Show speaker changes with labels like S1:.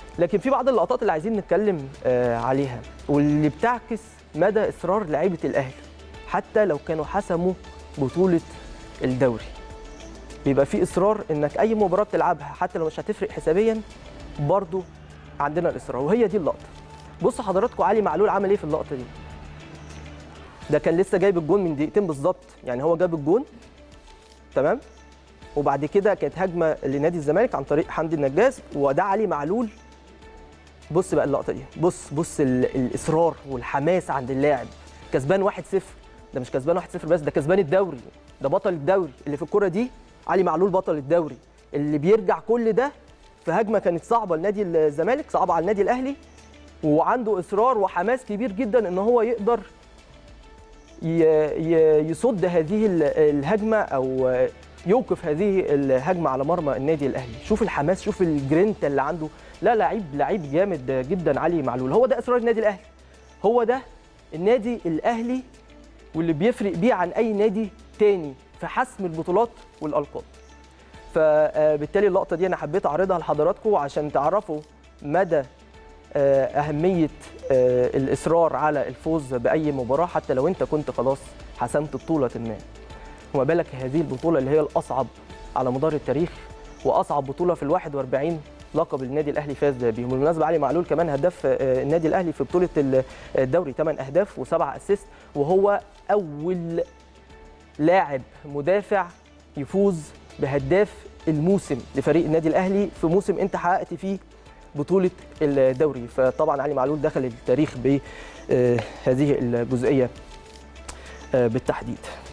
S1: لكن في بعض اللقطات اللي عايزين نتكلم آه، عليها واللي بتعكس مدى اصرار لعيبه الاهلي حتى لو كانوا حسموا بطوله الدوري بيبقى في اصرار انك اي مباراه بتلعبها حتى لو مش هتفرق حسابيا برضو عندنا الاصرار وهي دي اللقطه بصوا حضراتكم علي معلول عمل ايه في اللقطه دي ده كان لسه جايب الجون من دقيقتين بالظبط يعني هو جاب الجون تمام وبعد كده كانت هجمه لنادي الزمالك عن طريق حمدي النجاز وده علي معلول بص بقى اللقطه دي بص بص ال- الاصرار والحماس عند اللاعب كسبان 1-0 ده مش كسبان 1-0 بس ده كسبان الدوري ده بطل الدوري اللي في الكره دي علي معلول بطل الدوري اللي بيرجع كل ده في هجمه كانت صعبه لنادي الزمالك صعبه على النادي الاهلي وعنده اصرار وحماس كبير جدا ان هو يقدر ي- ي- يصد هذه ال- الهجمه او يوقف هذه الهجمه على مرمى النادي الاهلي شوف الحماس شوف الجرينتا اللي عنده لا لعيب لعيب جامد جدا علي معلول هو ده اصرار النادي الاهلي هو ده النادي الاهلي واللي بيفرق بيه عن اي نادي تاني في حسم البطولات والالقاب فبالتالي اللقطه دي انا حبيت اعرضها لحضراتكم عشان تعرفوا مدى آه، اهميه آه، الاصرار على الفوز باي مباراه حتى لو انت كنت خلاص حسمت بطوله ما وما بالك هذه البطوله اللي هي الاصعب على مدار التاريخ واصعب بطوله في ال 41 لقب النادي الاهلي فاز بيهم بالمناسبه علي معلول كمان هداف آه، النادي الاهلي في بطوله ال- الدوري 8 اهداف وسبع اسيست وهو اول لاعب مدافع يفوز بهداف الموسم لفريق النادي الاهلي في موسم انت حققت فيه بطوله الدوري فطبعا علي معلول دخل التاريخ بهذه الجزئيه آه، بالتحديد